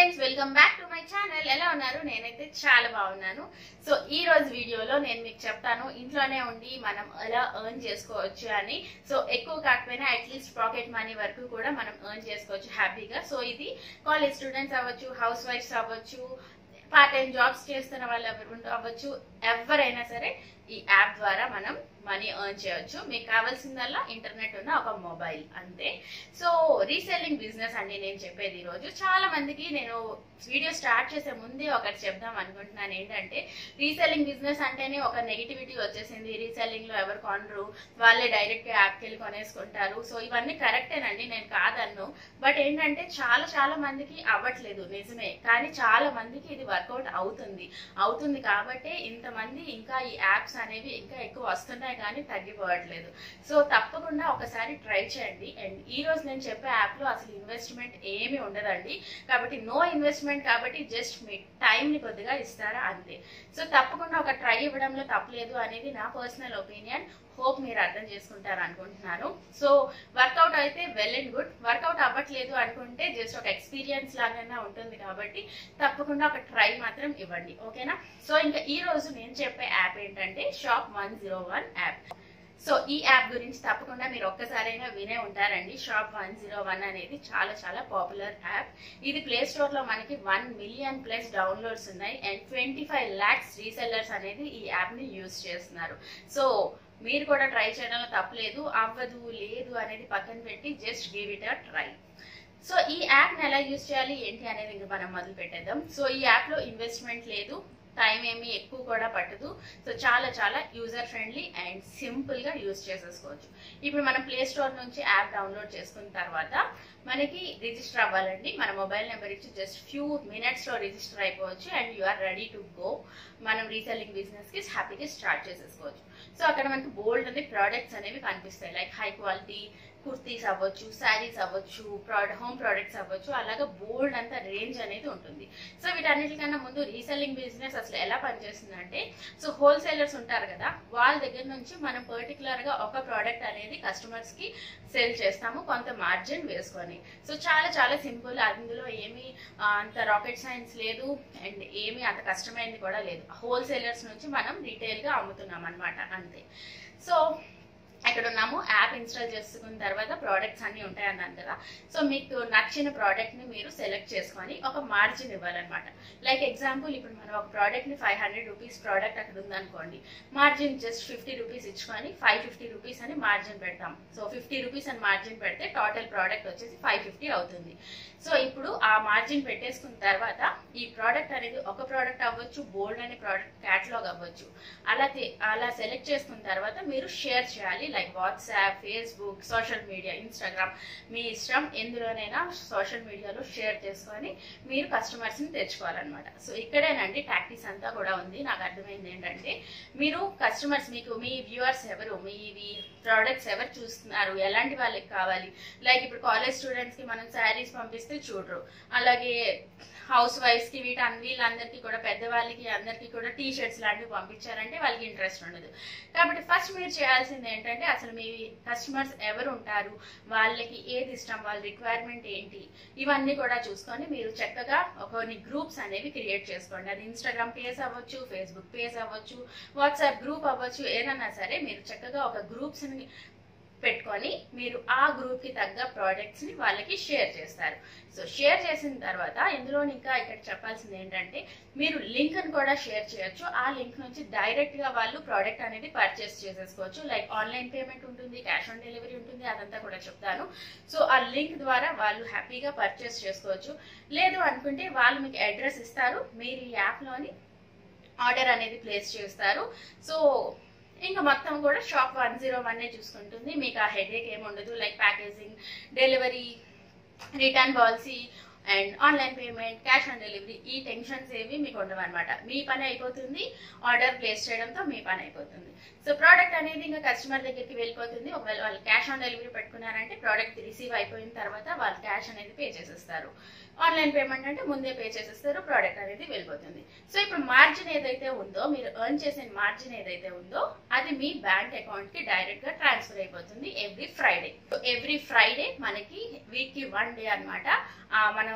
friends welcome back to my channel ఎలా ఉన్నారు నేనైతే చాలా బాగున్నాను సో ఈ రోజు వీడియోలో నేను మీకు చెప్తాను ఇంట్లోనే ఉండి మనం ఎలా ఎర్న్ చేసుకోవచ్చు అని సో ఎక్కువ కాకపోయినా అట్లీస్ట్ పాకెట్ మనీ వరకు కూడా మనం ఎర్న్ చేసుకోవచ్చు హ్యాపీగా సో ఇది కాలేజ్ స్టూడెంట్స్ అవ్వచ్చు హౌస్ వైఫ్స్ అవ్వచ్చు పార్ట్ టైం జాబ్స్ చేస్తున్న వాళ్ళు ఎవరు అవ్వచ్చు ఎవరైనా సరే ఈ యాప్ ద్వారా మనం మనీ ఎర్న్ చేయొచ్చు మీకు కావాల్సిందల్లా ఇంటర్నెట్ ఉన్న ఒక మొబైల్ అంతే సో రీసెల్లింగ్ బిజినెస్ అండి నేను చెప్పేది ఈరోజు చాలా మందికి నేను వీడియో స్టార్ట్ చేసే ముందే ఒకటి చెప్దాం అనుకుంటున్నాను ఏంటంటే రీసెల్లింగ్ బిజినెస్ అంటేనే ఒక నెగిటివిటీ వచ్చేసింది రీసెల్లింగ్ లో ఎవరు కొనరు వాళ్ళే డైరెక్ట్ గా యాప్కి వెళ్ళి కొనేసుకుంటారు సో ఇవన్నీ కరెక్టేనండి నేను కాదన్ను బట్ ఏంటంటే చాలా చాలా మందికి అవ్వట్లేదు నిజమే కానీ చాలా మందికి ఇది వర్కౌట్ అవుతుంది అవుతుంది కాబట్టే ఇంతమంది ఇంకా ఈ యాప్స్ అనేవి ఇంకా ఎక్కువ వస్తున్నాయి కానీ తగ్గిపోవట్లేదు సో తప్పకుండా ఒకసారి ట్రై చేయండి అండ్ ఈ రోజు నేను చెప్పే యాప్ లో అసలు ఇన్వెస్ట్మెంట్ ఏమీ ఉండదండి కాబట్టి నో ఇన్వెస్ట్మెంట్ కాబట్టి జస్ట్ మీ టైం ని కొద్దిగా ఇస్తారా అంతే సో తప్పకుండా ఒక ట్రై ఇవ్వడంలో తప్పలేదు అనేది నా పర్సనల్ ఒపీనియన్ హోప్ మీరు అర్థం చేసుకుంటారు అనుకుంటున్నాను సో వర్కౌట్ అయితే వెల్ అండ్ గుడ్ వర్కౌట్ అవ్వట్లేదు అనుకుంటే జస్ట్ ఒక ఎక్స్పీరియన్స్ లాగానే ఉంటుంది కాబట్టి తప్పకుండా ఒక ట్రై మాత్రం ఇవ్వండి ఓకేనా సో ఇంకా ఈ రోజు నేను చెప్పే యాప్ ఏంటంటే shop one zero one app so ఈ యాప్ గురించి తప్పకుండా మీరు ఒక్కసారైనా వినే ఉంటారండి షాప్ వన్ జీరో వన్ అనేది చాలా చాలా పాపులర్ యాప్ ఇది ప్లే స్టోర్ లో మనకి వన్ మిలియన్ ప్లస్ డౌన్లోడ్స్ ఉన్నాయి and twenty five lakhs resellers అనేది ఈ యాప్ ని యూజ్ చేస్తున్నారు సో మీరు కూడా ట్రై చేయడంలో తప్పలేదు అవ్వదు లేదు అనేది పక్కన పెట్టి just give it a try so ఈ యాప్ ని ఎలా యూజ్ చేయాలి ఏంటి అనేది ఇంకా మనం మొదలు పెట్టేద్దాం సో ఈ యాప్ లో ఇన్వెస్ట్మెంట్ లేదు టైం ఏమి ఎక్కువ కూడా పట్టదు సో చాలా చాలా యూజర్ ఫ్రెండ్లీ అండ్ సింపుల్ గా యూజ్ చేసేసుకోవచ్చు ఇప్పుడు మనం ప్లే స్టోర్ నుంచి యాప్ డౌన్లోడ్ చేసుకున్న తర్వాత మనకి రిజిస్టర్ అవ్వాలండి మన మొబైల్ నెంబర్ ఇచ్చి జస్ట్ ఫ్యూ మినిట్స్ లో రిజిస్టర్ అయిపోవచ్చు and you are ready to go మనం రీసెల్లింగ్ బిజినెస్ కి హ్యాపీగా స్టార్ట్ చేసేసుకోవచ్చు సో అక్కడ మనకి బోల్డ్ అనే ప్రోడక్ట్స్ అనేవి కనిపిస్తాయి లైక్ హై క్వాలిటీ కుర్తీస్ అవ్వచ్చు శారీస్ అవ్వచ్చు హోమ్ ప్రోడక్ట్స్ అవ్వచ్చు అలాగా బోల్డ్ అంత రేంజ్ అనేది ఉంటుంది సో వీటన్నిటికన్నా ముందు రీసెల్లింగ్ బిజినెస్ అసలు ఎలా పనిచేస్తుందంటే సో హోల్సేలర్స్ ఉంటారు కదా వాళ్ళ దగ్గర నుంచి మనం పర్టికులర్ గా ఒక ప్రోడక్ట్ అనేది కస్టమర్స్ కి సేల్ చేస్తాము కొంత మార్జిన్ వేసుకొని సో చాలా చాలా సింపుల్ అందులో ఏమి అంత రాకెట్ సైన్స్ లేదు అండ్ ఏమి అంత కష్టమైనది కూడా లేదు హోల్సేలర్స్ నుంచి మనం రీటైల్ గా అమ్ముతున్నాం అనమాట అంతే సో ఎక్కడ ఉన్నాము యాప్ ఇన్స్టాల్ చేసుకున్న తర్వాత ప్రోడక్ట్స్ అన్ని ఉంటాయి అన్నాను కదా సో మీకు నచ్చిన ప్రోడక్ట్ ని మీరు సెలెక్ట్ చేసుకొని ఒక మార్జిన్ ఇవ్వాలన్నమాట లైక్ ఎగ్జాంపుల్ ఇప్పుడు మనం ఒక ప్రోడక్ట్ ని ఫైవ్ హండ్రెడ్ రూపీస్ ప్రోడక్ట్ అక్కడ ఉందనుకోండి మార్జిన్ జస్ట్ ఫిఫ్టీ రూపీస్ ఇచ్చుకొని ఫైవ్ ఫిఫ్టీ రూపీస్ అని మార్జిన్ పెడతాం సో ఫిఫ్టీ రూపీస్ అని మార్జిన్ పెడితే టోటల్ ప్రోడక్ట్ వచ్చేసి ఫైవ్ ఫిఫ్టీ అవుతుంది సో ఇప్పుడు ఆ మార్జిన్ పెట్టేసుకున్న తర్వాత ఈ ప్రోడక్ట్ అనేది ఒక ప్రోడక్ట్ అవ్వచ్చు బోల్డ్ అనే ప్రోడక్ట్ క్యాటలాగ్ అవ్వచ్చు అలా అలా సెలెక్ట్ చేసుకున్న తర్వాత మీరు షేర్ చేయాలి like WhatsApp Facebook social media Instagram మీ ఇష్టం ఎందులోనైనా సోషల్ మీడియాలో షేర్ చేసుకొని మీరు కస్టమర్స్ ని తెచ్చుకోవాలన్నమాట సో ఇక్కడేనండి టాక్టిక్స్ అంతా కూడా ఉంది నాకు అర్థమైంది ఏంటంటే మీరు కస్టమర్స్ మీకు మీ వ్యూవర్స్ ఎవరు మీ ప్రోడక్ట్స్ ఎవరు చూస్తున్నారు ఎలాంటి వాళ్ళకి కావాలి లైక్ ఇప్పుడు కాలేజ్ స్టూడెంట్స్ కి మనం శారీస్ పంపిస్తే చూడరు అలాగే హౌస్ వైఫ్స్ కి వీటి వీళ్ళందరికీ కూడా పెద్దవాళ్ళకి అందరికీ కూడా టీ షర్ట్స్ లాంటివి పంపించారంటే వాళ్ళకి ఇంట్రెస్ట్ ఉండదు కాబట్టి ఫస్ట్ మీరు చేయాల్సింది ఏంటంటే అసలు మీ కస్టమర్స్ ఎవరు ఉంటారు వాళ్ళకి ఏది ఇష్టం వాళ్ళ రిక్వైర్మెంట్ ఏంటి ఇవన్నీ కూడా చూసుకొని మీరు చక్కగా కొన్ని గ్రూప్స్ అనేవి క్రియేట్ చేసుకోండి అది ఇన్స్టాగ్రామ్ పేజ్ అవ్వచ్చు ఫేస్బుక్ పేజ్ అవ్వచ్చు వాట్సాప్ గ్రూప్ అవ్వచ్చు ఏదన్నా సరే మీరు చక్కగా ఒక గ్రూప్స్ ని పెట్టుకొని మీరు ఆ గ్రూప్ కి తగ్గ ప్రోడక్ట్స్ ని వాళ్ళకి షేర్ చేస్తారు సో షేర్ చేసిన తర్వాత ఇందులో ఇంకా ఇక్కడ చెప్పాల్సింది ఏంటంటే మీరు లింక్ ని కూడా షేర్ చేయొచ్చు ఆ లింక్ నుంచి డైరెక్ట్ గా వాళ్ళు ప్రోడక్ట్ అనేది పర్చేస్ చేసేసుకోవచ్చు లైక్ ఆన్లైన్ పేమెంట్ ఉంటుంది క్యాష్ ఆన్ డెలివరీ ఉంటుంది అదంతా కూడా చెప్తాను సో ఆ లింక్ ద్వారా వాళ్ళు హ్యాపీగా పర్చేస్ చేసుకోవచ్చు లేదు అనుకుంటే వాళ్ళు మీకు అడ్రస్ ఇస్తారు మీరు ఈ యాప్ లోని ఆర్డర్ అనేది ప్లేస్ చేస్తారు సో ఇంకా మొత్తం కూడా షాప్ వన్ జీరో వన్ చూసుకుంటుంది మీకు ఆ హెడేక్ ఏమి ఉండదు like packaging delivery return policy and online payment cash on delivery ఈ టెన్షన్స్ ఏవి మీకు ఉండవు అనమాట మీ పని అయిపోతుంది ఆర్డర్ ప్లేస్ చేయడంతో మీ పని అయిపోతుంది సో ప్రోడక్ట్ అనేది ఇంకా కస్టమర్ దగ్గరికి వెళ్ళిపోతుంది ఒకవేళ వాళ్ళు క్యాష్ ఆన్ డెలివరీ పెట్టుకున్నారంటే ప్రోడక్ట్ రిసీవ్ అయిపోయిన తర్వాత వాళ్ళు క్యాష్ అనేది పే చేసేస్తారు ఆన్లైన్ పేమెంట్ అంటే ముందే పే చేసేస్తారు ప్రోడక్ట్ అనేది వెళ్ళిపోతుంది సో ఇప్పుడు మార్జిన్ ఏదైతే ఉందో మీరు ఎర్న్ చేసిన మార్జిన్ ఏదైతే ఉందో అది మీ బ్యాంక్ అకౌంట్ కి డైరెక్ట్ గా ట్రాన్స్ఫర్ అయిపోతుంది ఎవ్రీ ఫ్రైడే ఎవ్రీ ఫ్రైడే మనకి వీక్ కి వన్ డే అనమాట మనం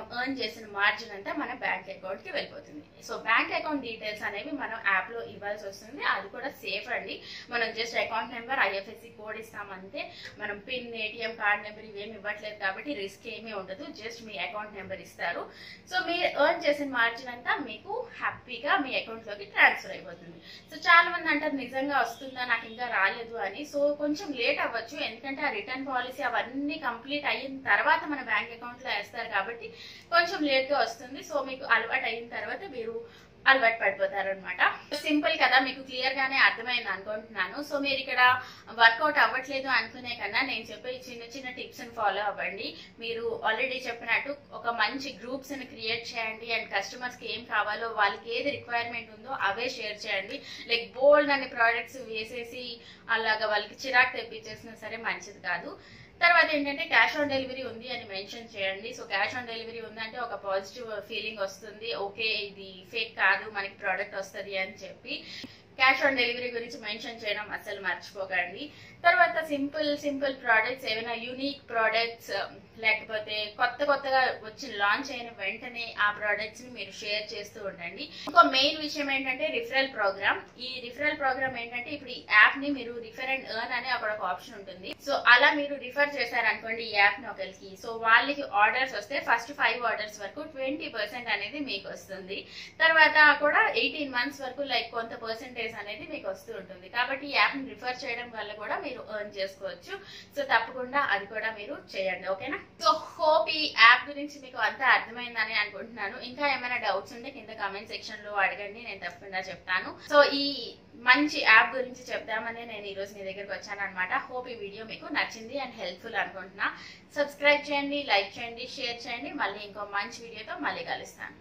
మనం ఎర్న్ చేసిన మార్జిన్ అంతా మన బ్యాంక్ అకౌంట్ కి వెళ్ళిపోతుంది సో బ్యాంక్ అకౌంట్ డీటెయిల్స్ అనేవి మనం యాప్ లో ఇవ్వాల్సి వస్తుంది అది కూడా సేఫ్ అండి మనం just account number IFSC code ఇస్తామంతే మనం పిన్ ఏటీఎం కార్డ్ నెంబర్ ఇవేమి ఇవ్వట్లేదు కాబట్టి రిస్క్ ఏమీ ఉండదు జస్ట్ మీ అకౌంట్ నెంబర్ ఇస్తారు సో మీరు ఎర్న్ చేసిన మార్జిన్ అంతా మీకు హ్యాపీగా మీ అకౌంట్ లోకి ట్రాన్స్ఫర్ అయిపోతుంది సో చాలా మంది అంటారు నిజంగా వస్తుందా నాకు ఇంకా రాలేదు అని సో కొంచెం లేట్ అవ్వచ్చు ఎందుకంటే ఆ రిటర్న్ పాలసీ అవన్నీ కంప్లీట్ అయిన తర్వాత మన బ్యాంక్ అకౌంట్ లో వేస్తారు కాబట్టి కొంచెం లేట్ గా వస్తుంది సో మీకు అలవాటు అయిన తర్వాత మీరు అలవాటు పడిపోతారు అనమాట సింపుల్ కదా మీకు క్లియర్ గానే అర్థమైంది అనుకుంటున్నాను సో మీరు ఇక్కడ వర్కౌట్ అవ్వట్లేదు అనుకునే కన్నా నేను చెప్పే ఈ చిన్న చిన్న టిప్స్ ని ఫాలో అవ్వండి మీరు ఆల్రెడీ చెప్పినట్టు ఒక మంచి గ్రూప్స్ ని క్రియేట్ చేయండి అండ్ కస్టమర్స్ కి ఏం కావాలో వాళ్ళకి ఏది రిక్వైర్మెంట్ ఉందో అవే షేర్ చేయండి లైక్ బోల్డ్ అనే ప్రోడక్ట్స్ వేసేసి అలాగా వాళ్ళకి చిరాకు తెప్పించేసినా సరే మంచిది కాదు తర్వాత ఏంటంటే క్యాష్ ఆన్ డెలివరీ ఉంది అని మెన్షన్ చేయండి సో క్యాష్ ఆన్ డెలివరీ ఉందంటే ఒక పాజిటివ్ ఫీలింగ్ వస్తుంది ఓకే ఇది ఫేక్ కాదు మనకి ప్రోడక్ట్ వస్తుంది అని చెప్పి క్యాష్ ఆన్ డెలివరీ గురించి మెన్షన్ చేయడం అస్సలు మర్చిపోకండి తర్వాత సింపుల్ సింపుల్ ప్రోడక్ట్స్ ఏమైనా యూనిక్ ప్రోడక్ట్స్ లేకపోతే కొత్త కొత్తగా వచ్చి లాంచ్ అయిన వెంటనే ఆ ప్రోడక్ట్స్ ని మీరు షేర్ చేస్తూ ఉండండి ఇంకో మెయిన్ విషయం ఏంటంటే రిఫరల్ ప్రోగ్రామ్ ఈ రిఫరల్ ప్రోగ్రామ్ ఏంటంటే ఇప్పుడు ఈ యాప్ ని మీరు రిఫర్ అండ్ ఎర్న్ అనే అక్కడ ఒక ఆప్షన్ ఉంటుంది సో అలా మీరు రిఫర్ చేశారనుకోండి ఈ యాప్ ని ఒకరికి సో వాళ్ళకి ఆర్డర్స్ వస్తే ఫస్ట్ ఫైవ్ ఆర్డర్స్ వరకు ట్వంటీ పర్సెంట్ అనేది మీకు వస్తుంది తర్వాత కూడా ఎయిటీన్ మంత్స్ వరకు లైక్ కొంత పర్సెంటేజ్ అనేది మీకు వస్తూ ఉంటుంది కాబట్టి ఈ యాప్ ని రిఫర్ చేయడం వల్ల కూడా మీరు ఎర్న్ చేసుకోవచ్చు సో తప్పకుండా అది కూడా మీరు చేయండి ఓకేనా సో హోప్ ఈ యాప్ గురించి మీకు అంతా అర్థమైందని అనుకుంటున్నాను ఇంకా ఏమైనా డౌట్స్ ఉంటే కింద కామెంట్ సెక్షన్ లో అడగండి నేను తప్పకుండా చెప్తాను సో ఈ మంచి యాప్ గురించి చెప్దామని నేను ఈ రోజు మీ దగ్గరకు వచ్చాను అనమాట హోప్ ఈ వీడియో మీకు నచ్చింది అండ్ హెల్ప్ఫుల్ అనుకుంటున్నా సబ్స్క్రైబ్ చేయండి లైక్ చేయండి షేర్ చేయండి మళ్ళీ ఇంకో మంచి వీడియోతో మళ్ళీ కలుస్తాను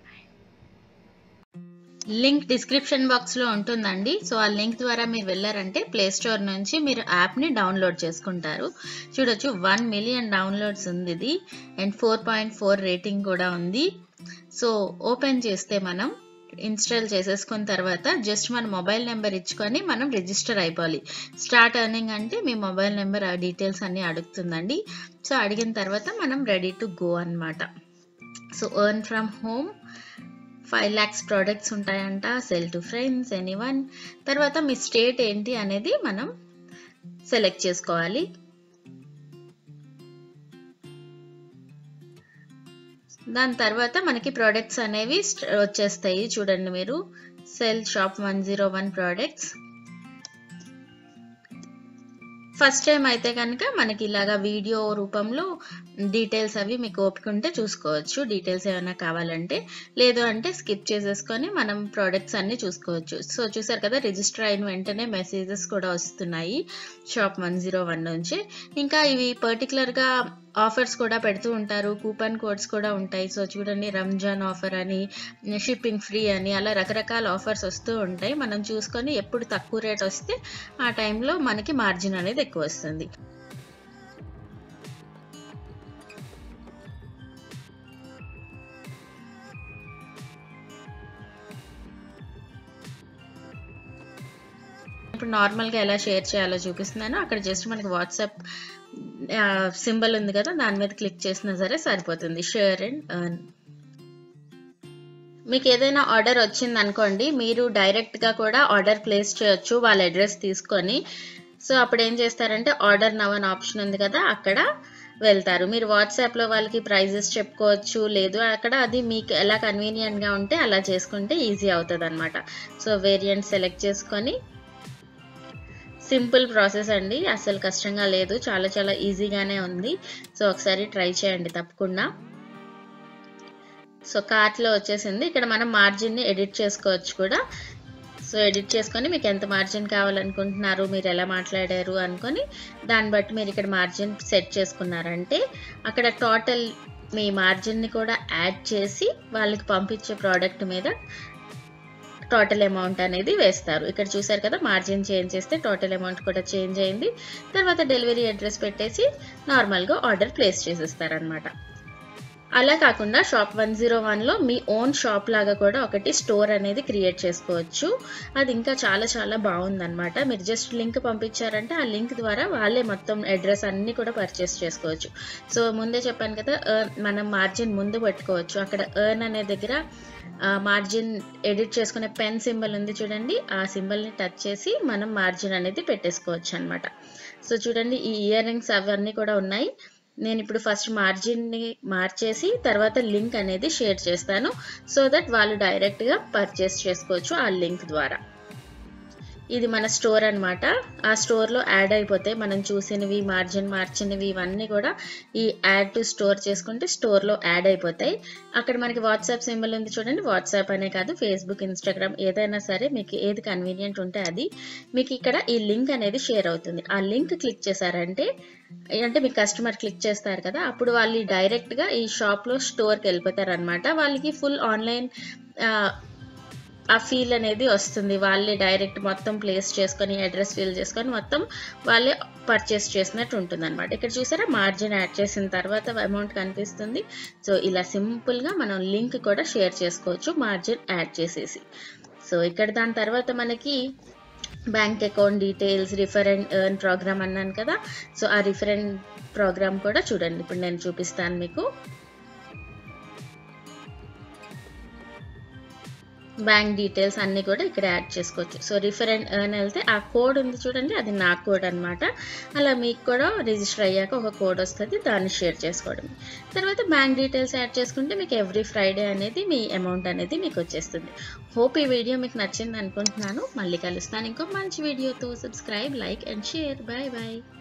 లింక్ డిస్క్రిప్షన్ బాక్స్ లో ఉంటుందండి సో ఆ లింక్ ద్వారా మీరు వెళ్ళారంటే ప్లే స్టోర్ నుంచి మీరు యాప్ ని డౌన్లోడ్ చేసుకుంటారు చూడొచ్చు వన్ మిలియన్ డౌన్లోడ్స్ ఉంది ఇది and four point four rating కూడా ఉంది సో ఓపెన్ చేస్తే మనం ఇన్స్టాల్ చేసేసుకున్న తర్వాత జస్ట్ మన మొబైల్ నెంబర్ ఇచ్చుకొని మనం రిజిస్టర్ అయిపోవాలి స్టార్ట్ ఎర్నింగ్ అంటే మీ మొబైల్ నెంబర్ ఆ డీటెయిల్స్ అన్ని అడుగుతుందండి సో అడిగిన తర్వాత మనం రెడీ టు గో అన్నమాట so earn from home five lakhs products ఉంటాయంట sell to friends any one తర్వాత మీ స్టేట్ ఏంటి అనేది మనం సెలెక్ట్ చేసుకోవాలి దాని తర్వాత మనకి ప్రోడక్ట్స్ అనేవి వచ్చేస్తాయి చూడండి మీరు sell shop one zero one products first time అయితే కనుక మనకి ఇలాగా వీడియో రూపంలో డీటెయిల్స్ అవి మీకు ఓపిక ఉంటే చూసుకోవచ్చు డీటెయిల్స్ ఏమైనా కావాలంటే లేదు అంటే స్కిప్ చేసేసుకొని మనం ప్రోడక్ట్స్ అన్ని చూసుకోవచ్చు సో చూసారు కదా రిజిస్టర్ అయిన వెంటనే మెసేజెస్ కూడా వస్తున్నాయి షాప్ వన్ జీరో వన్ నుంచి ఇంకా ఇవి పర్టికులర్గా ఆఫర్స్ కూడా పెడుతూ ఉంటారు కూపన్ కోడ్స్ కూడా ఉంటాయి సో చూడండి రంజాన్ ఆఫర్ అని షిప్పింగ్ ఫ్రీ అని అలా రకరకాల ఆఫర్స్ వస్తూ ఉంటాయి మనం చూసుకొని ఎప్పుడు తక్కువ రేట్ వస్తే ఆ టైంలో మనకి మార్జిన్ అనేది ఎక్కువ వస్తుంది ఇప్పుడు నార్మల్గా ఎలా షేర్ చేయాలో చూపిస్తున్నాను అక్కడ జస్ట్ మనకి వాట్సాప్ సింబల్ ఉంది కదా దాని మీద క్లిక్ చేసినా సరే సరిపోతుంది షేర్ అండ్ ఎర్న్ మీకు ఏదైనా ఆర్డర్ వచ్చింది అనుకోండి మీరు డైరెక్ట్గా కూడా ఆర్డర్ ప్లేస్ చేయొచ్చు వాళ్ళ అడ్రస్ తీసుకొని సో అప్పుడు ఏం చేస్తారంటే ఆర్డర్ నవ్ అని ఆప్షన్ ఉంది కదా అక్కడ వెళ్తారు మీరు వాట్సాప్లో వాళ్ళకి ప్రైజెస్ చెప్పుకోవచ్చు లేదు అక్కడ అది మీకు ఎలా కన్వీనియంట్గా ఉంటే అలా చేసుకుంటే ఈజీ అవుతుంది అనమాట సో వేరియంట్ సెలెక్ట్ చేసుకొని సింపుల్ ప్రాసెస్ అండి అసలు కష్టంగా లేదు చాలా చాలా ఈజీగానే ఉంది సో ఒకసారి ట్రై చేయండి తప్పకుండా సో కార్ట్లో వచ్చేసింది ఇక్కడ మనం మార్జిన్ని ఎడిట్ చేసుకోవచ్చు కూడా సో ఎడిట్ చేసుకొని మీకు ఎంత మార్జిన్ కావాలనుకుంటున్నారు మీరు ఎలా మాట్లాడారు అనుకొని దాన్ని బట్టి మీరు ఇక్కడ మార్జిన్ సెట్ చేసుకున్నారంటే అక్కడ టోటల్ మీ మార్జిన్ని కూడా యాడ్ చేసి వాళ్ళకి పంపించే ప్రోడక్ట్ మీద టోటల్ అమౌంట్ అనేది వేస్తారు ఇక్కడ చూసారు కదా మార్జిన్ చేంజ్ చేస్తే టోటల్ అమౌంట్ కూడా చేంజ్ అయింది తర్వాత డెలివరీ అడ్రస్ పెట్టేసి నార్మల్గా ఆర్డర్ ప్లేస్ చేసేస్తారనమాట అలా కాకుండా షాప్ వన్ జీరో వన్లో మీ ఓన్ షాప్ లాగా కూడా ఒకటి స్టోర్ అనేది క్రియేట్ చేసుకోవచ్చు అది ఇంకా చాలా చాలా బాగుందన్నమాట మీరు జస్ట్ లింక్ పంపించారంటే ఆ లింక్ ద్వారా వాళ్ళే మొత్తం అడ్రస్ అన్నీ కూడా పర్చేస్ చేసుకోవచ్చు సో ముందే చెప్పాను కదా earn- మనం మార్జిన్ ముందు పెట్టుకోవచ్చు అక్కడ ఎర్న్ అనే దగ్గర మార్జిన్ ఎడిట్ చేసుకునే పెన్ సింబల్ ఉంది చూడండి ఆ సింబల్ని టచ్ చేసి మనం మార్జిన్ అనేది పెట్టేసుకోవచ్చు అనమాట సో చూడండి ఈ ఇయర్ రింగ్స్ అవన్నీ కూడా ఉన్నాయి నేను ఇప్పుడు ఫస్ట్ మార్జిన్ని మార్చేసి తర్వాత లింక్ అనేది షేర్ చేస్తాను సో దట్ వాళ్ళు డైరెక్ట్గా పర్చేస్ చేసుకోవచ్చు ఆ లింక్ ద్వారా ఇది మన స్టోర్ అన్నమాట ఆ స్టోర్లో యాడ్ అయిపోతే మనం చూసినవి మార్జిన్ మార్చినవి ఇవన్నీ కూడా ఈ యాడ్ టు స్టోర్ చేసుకుంటే స్టోర్లో యాడ్ అయిపోతాయి అక్కడ మనకి వాట్సాప్ సింబల్ ఉంది చూడండి వాట్సాప్ అనే కాదు ఫేస్బుక్ ఇన్స్టాగ్రామ్ ఏదైనా సరే మీకు ఏది కన్వీనియంట్ ఉంటే అది మీకు ఇక్కడ ఈ లింక్ అనేది షేర్ అవుతుంది ఆ లింక్ క్లిక్ చేశారంటే అంటే మీ కస్టమర్ క్లిక్ చేస్తారు కదా అప్పుడు వాళ్ళు డైరెక్ట్గా ఈ షాప్లో స్టోర్కి వెళ్ళిపోతారు అనమాట వాళ్ళకి ఫుల్ ఆన్లైన్ ఆ ఫీల్ అనేది వస్తుంది వాళ్ళే డైరెక్ట్ మొత్తం ప్లేస్ చేసుకొని అడ్రస్ ఫిల్ చేసుకొని మొత్తం వాళ్ళే పర్చేస్ చేసినట్టు ఉంటుంది అనమాట ఇక్కడ చూసారా మార్జిన్ యాడ్ చేసిన తర్వాత అమౌంట్ కనిపిస్తుంది సో ఇలా సింపుల్గా మనం లింక్ కూడా షేర్ చేసుకోవచ్చు మార్జిన్ యాడ్ చేసేసి సో ఇక్కడ దాని తర్వాత మనకి bank account details refer and earn program అన్నాను కదా సో ఆ రిఫరెంట్ ప్రోగ్రామ్ కూడా చూడండి ఇప్పుడు నేను చూపిస్తాను మీకు బ్యాంక్ డీటెయిల్స్ అన్నీ కూడా ఇక్కడ యాడ్ చేసుకోవచ్చు సో రిఫరెంట్ ఎర్న్ వెళ్తే ఆ కోడ్ ఉంది చూడండి అది నా కోడ్ అనమాట అలా మీకు కూడా రిజిస్టర్ అయ్యాక ఒక కోడ్ వస్తుంది దాన్ని షేర్ చేసుకోవడం తర్వాత బ్యాంక్ డీటెయిల్స్ యాడ్ చేసుకుంటే మీకు ఎవ్రీ ఫ్రైడే అనేది మీ అమౌంట్ అనేది మీకు వచ్చేస్తుంది హోప్ ఈ వీడియో మీకు నచ్చింది అనుకుంటున్నాను మళ్ళీ కలుస్తాను ఇంకో మంచి వీడియోతో subscribe like and share bye bye